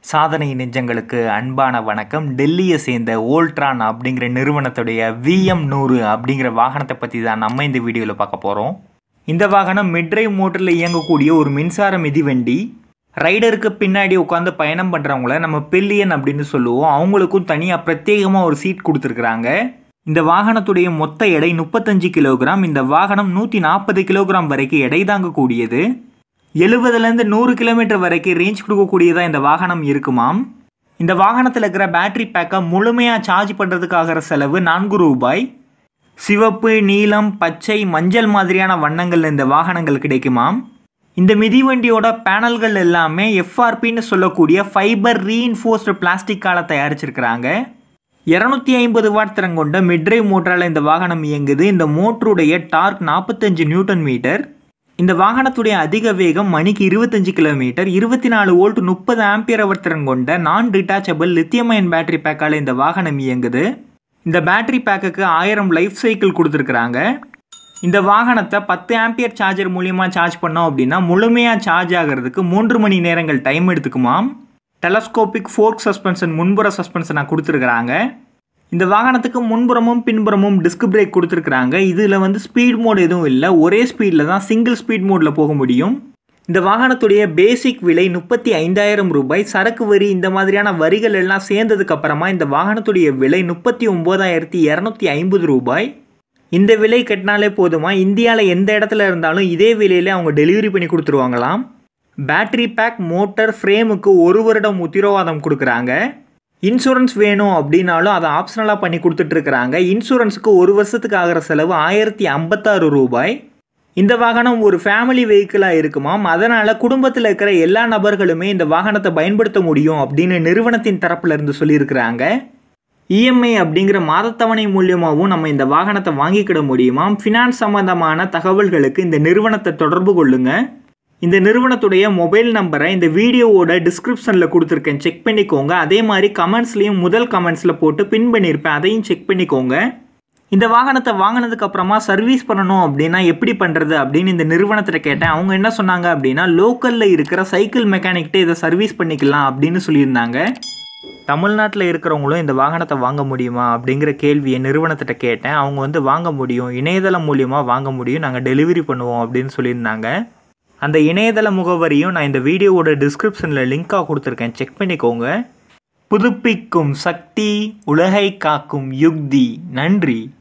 சாதனை நெஞ்சங்களுக்கு அன்பான வணக்கம் டெல்லியை சேர்ந்த ஓல்ட்ரான் அப்படிங்கிற நிறுவனத்துடைய விஎம் நூறு அப்படிங்கிற வாகனத்தை பற்றி தான் நம்ம இந்த வீடியோவில் பார்க்க போகிறோம் இந்த வாகனம் மிட்ரைவ் மோட்டரில் இயங்கக்கூடிய ஒரு மின்சார மிதிவண்டி ரைடருக்கு பின்னாடி உட்காந்து பயணம் பண்ணுறவங்கள நம்ம பில்லியன் அப்படின்னு சொல்லுவோம் அவங்களுக்கும் தனியாக பிரத்யேகமாக ஒரு சீட் கொடுத்துருக்குறாங்க இந்த வாகனத்துடைய மொத்த எடை முப்பத்தஞ்சு கிலோகிராம் இந்த வாகனம் நூற்றி நாற்பது கிலோகிராம் வரைக்கும் எடை தாங்கக்கூடியது எழுபதுலேருந்து நூறு கிலோமீட்டர் வரைக்கும் ரேஞ்ச் கொடுக்கக்கூடியதாக இந்த வாகனம் இருக்குமாம் இந்த வாகனத்தில் இருக்கிற பேட்டரி பேக்கை முழுமையாக சார்ஜ் பண்ணுறதுக்காகிற செலவு நான்கு ரூபாய் சிவப்பு நீலம் பச்சை மஞ்சள் மாதிரியான வண்ணங்கள் இந்த வாகனங்கள் கிடைக்குமாம் இந்த மிதிவண்டியோட பேனல்கள் எல்லாமே எஃப்ஆர்பின்னு சொல்லக்கூடிய ஃபைபர் ரீஇன்ஃபோர்ஸ்டு பிளாஸ்டிக்கால் தயாரிச்சிருக்கிறாங்க இரநூத்தி ஐம்பது வாட் திறன் கொண்ட மிட்ரைவ் மோட்டரால் இந்த வாகனம் இயங்குது இந்த மோட்டருடைய டார்க் நாற்பத்தஞ்சு நியூட்டன் மீட்டர் இந்த வாகனத்துடைய அதிக வேகம் மணிக்கு இருபத்தஞ்சு கிலோமீட்டர் இருபத்தி நாலு வோல்ட் முப்பது ஆம்பியர் அவர் திறன் கொண்ட நான் டிட்டாச்சபிள் லித்தியம் அயன் பேட்டரி பேக்கால் இந்த வாகனம் இயங்குது இந்த பேட்டரி பேக்குக்கு ஆயிரம் லைஃப் சைக்கிள் கொடுத்துருக்குறாங்க இந்த வாகனத்தை பத்து ஆம்பியர் சார்ஜர் மூலியமாக சார்ஜ் பண்ணோம் அப்படின்னா முழுமையாக சார்ஜ் ஆகிறதுக்கு மூன்று மணி நேரங்கள் டைம் எடுத்துக்குமாம் டெலஸ்கோபிக் ஃபோர்க் சஸ்பென்ஷன் முன்புற சஸ்பென்ஷனாக கொடுத்துருக்குறாங்க இந்த வாகனத்துக்கு முன்புறமும் பின்புறமும் டிஸ்க் பிரேக் கொடுத்துருக்குறாங்க இதில் வந்து ஸ்பீட் மோட் எதுவும் இல்லை ஒரே ஸ்பீடில் தான் சிங்கிள் ஸ்பீட் மோடில் போக முடியும் இந்த வாகனத்துடைய பேசிக் விலை முப்பத்தி ஐந்தாயிரம் ரூபாய் சரக்கு வரி இந்த மாதிரியான வரிகள் எல்லாம் சேர்ந்ததுக்கு அப்புறமா இந்த வாகனத்துடைய விலை முப்பத்தி ஒம்போதாயிரத்தி இரநூத்தி ஐம்பது ரூபாய் இந்த விலை கட்டினாலே போதுமா இந்தியாவில் எந்த இடத்துல இருந்தாலும் இதே விலையில அவங்க டெலிவரி பண்ணி கொடுத்துருவாங்களாம் பேட்டரி பேக் மோட்டர் ஃப்ரேமுக்கு ஒரு வருடம் உத்திரவாதம் கொடுக்குறாங்க இன்சூரன்ஸ் வேணும் அப்படின்னாலும் அதை ஆப்ஷனலாக பண்ணி கொடுத்துட்ருக்குறாங்க இன்சூரன்ஸுக்கு ஒரு வருஷத்துக்கு ஆகிற செலவு ஆயிரத்தி ஐம்பத்தாறு ரூபாய் இந்த வாகனம் ஒரு ஃபேமிலி வெஹிக்கிளாக இருக்குமாம் அதனால் குடும்பத்தில் இருக்கிற எல்லா நபர்களுமே இந்த வாகனத்தை பயன்படுத்த முடியும் அப்படின்னு நிறுவனத்தின் தரப்புல இருந்து சொல்லியிருக்கிறாங்க இஎம்ஐ அப்படிங்கிற மாதத்தவணை மூலியமாகவும் நம்ம இந்த வாகனத்தை வாங்கிக்கிட முடியுமாம் ஃபினான்ஸ் சம்மந்தமான தகவல்களுக்கு இந்த நிறுவனத்தை தொடர்பு கொள்ளுங்கள் இந்த நிறுவனத்துடைய மொபைல் நம்பரை இந்த வீடியோவோட டிஸ்கிரிப்ஷனில் கொடுத்துருக்கேன் செக் பண்ணிக்கோங்க அதே மாதிரி கமெண்ட்ஸ்லேயும் முதல் கமெண்ட்ஸில் போட்டு பின் பண்ணியிருப்பேன் அதையும் செக் பண்ணிக்கோங்க இந்த வாகனத்தை வாங்கினதுக்கு அப்புறமா சர்வீஸ் பண்ணணும் அப்படின்னா எப்படி பண்ணுறது அப்படின்னு இந்த நிறுவனத்தில் கேட்டேன் அவங்க என்ன சொன்னாங்க அப்படின்னா லோக்கலில் இருக்கிற சைக்கிள் மெக்கானிக்கிட்ட இதை சர்வீஸ் பண்ணிக்கலாம் அப்படின்னு சொல்லியிருந்தாங்க தமிழ்நாட்டில் இருக்கிறவங்களும் இந்த வாகனத்தை வாங்க முடியுமா அப்படிங்கிற கேள்வியை நிறுவனத்திட்ட கேட்டேன் அவங்க வந்து வாங்க முடியும் இணையதளம் மூலியமாக வாங்க முடியும் நாங்கள் டெலிவரி பண்ணுவோம் அப்படின்னு சொல்லியிருந்தாங்க அந்த இணையதள முகவரியும் நான் இந்த வீடியோவோட டிஸ்கிரிப்ஷனில் லிங்காக கொடுத்துருக்கேன் செக் பண்ணிக்கோங்க புதுப்பிக்கும் சக்தி உலகை காக்கும் யுக்தி நன்றி